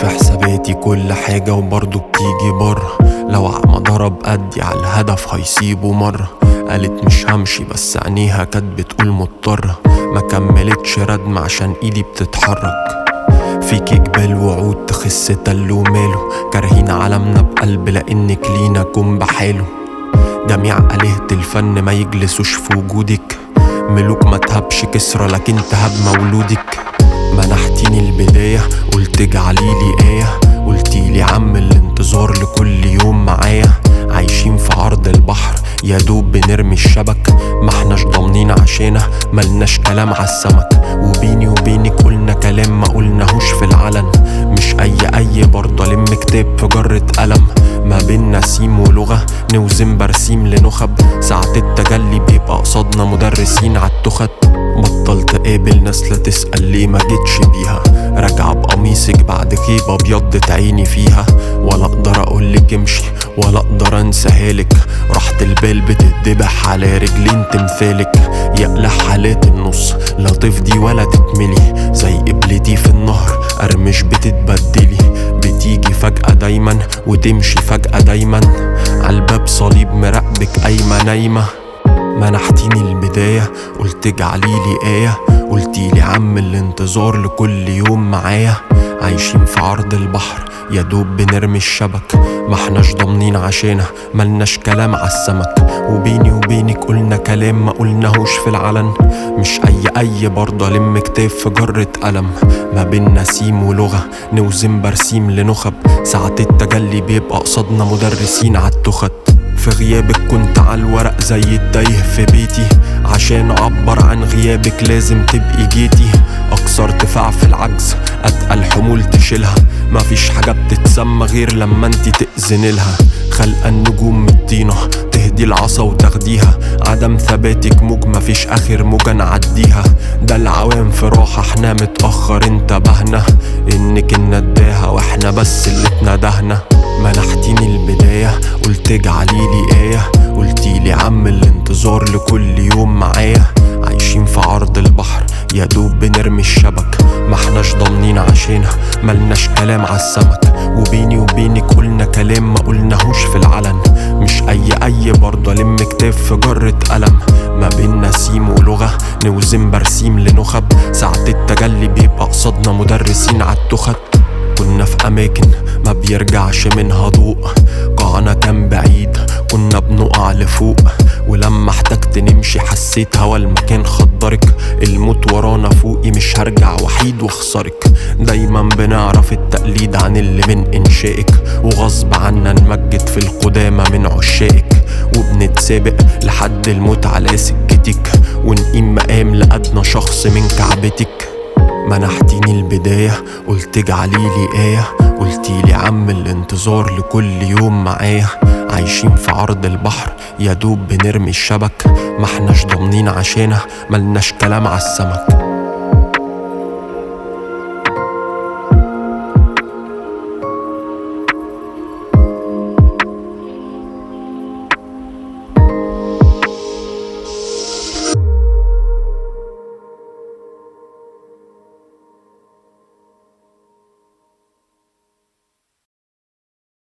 في حساباتي كل حاجة وبرضه بتيجي بره لو عم ضرب أدي على الهدف هيسيبه مرة قالت مش همشي بس عينيها كانت بتقول مضطرة ما كملتش ردم عشان ايدي بتتحرك فيكي جبال وعود تخس تل وماله كارهين عالمنا بقلب لانك لينا كن بحاله جميع آلهة الفن ما يجلسوش في وجودك ملوك ما تهبش كسرى لكن تهب مولودك منحتيني البداية قلت اجعليلي آية قلتيلي عم الانتظار لكل يوم معايا عايشين في عرض البحر يا دوب بنرمي الشبك ما احناش ضامنين عشانه ملناش كلام عالسمك وبيني وبينك قلنا كلام ما قلناهوش في العلن مش اي اي برضه الم كتاب في جرة قلم ما بين نسيم ولغة نوزن برسيم لنخب ساعة التجلي بيبقى قصادنا مدرسين عالتخت بطلت قابل ناس لا تسأل ليه ما جيتش بيها راجعة بقميصك بعد خيبة ابيضت عيني فيها ولا اقدر اقولك امشي ولا اقدر انساهالك راحة البال بتتذبح على رجلين تمثالك يقلع حالات النص لا تفضي ولا تتملي زي قبلتي في النهر ارمش بتتبدلي بتيجي فجأة دايما وتمشي فجأة دايما عالباب صليب مراقبك قايمة نايمة منحتيني البداية قلت اجعليلي آية قلتيلي عم الانتظار لكل يوم معايا عايشين في عرض البحر يا دوب بنرمي الشبك ما احناش ضامنين عشانه ملناش كلام عالسمك وبيني وبينك قلنا كلام ما قلناهوش في العلن مش اي اي برضه الم كتاب في جرة قلم ما بين نسيم ولغة نوزن برسيم لنخب ساعة التجلي بيبقى قصادنا مدرسين عالتخت في غيابك كنت على الورق زي التايه في بيتي عشان اعبر عن غيابك لازم تبقي جيتي اقصى ارتفاع في العجز اتقل حمول تشيلها مفيش حاجة بتتسمى غير لما انتي تأذن لها خلق النجوم من الطينة تهدي العصا وتاخديها عدم ثباتك موج مفيش اخر موجة نعديها ده العوام في راحة احنا متأخر انتبهنا انك النداهة واحنا بس اللي اتندهنا منحتيني البداية قلت اجعليلي آية قلتيلي عم الانتظار لكل يوم معايا عايشين في عرض البحر يا دوب بنرمي الشبك ما احناش ضامنين عشانها ملناش كلام عالسمك وبيني وبينك قلنا كلام ما قلناهوش في العلن مش اي اي برضه الم كتاب في جرة قلم ما بين نسيم ولغة نوزن برسيم لنخب ساعة التجلي بيبقى قصادنا مدرسين عالتخت كنا في أماكن ما بيرجعش منها ضوء قاعنا كان بعيد كنا بنقع لفوق ولما احتجت نمشي حسيت هوا المكان خضرك الموت ورانا فوقي مش هرجع وحيد واخسرك دايما بنعرف التقليد عن اللي من انشائك وغصب عنا نمجد في القدامى من عشائك وبنتسابق لحد الموت على سكتك ونقيم مقام لأدنى شخص من كعبتك منحتيني البداية قلت اجعليلي آية قلتيلي عم الانتظار لكل يوم معايا عايشين في عرض البحر يا دوب بنرمي الشبك ما احناش ضامنين عشانه ملناش كلام عالسمك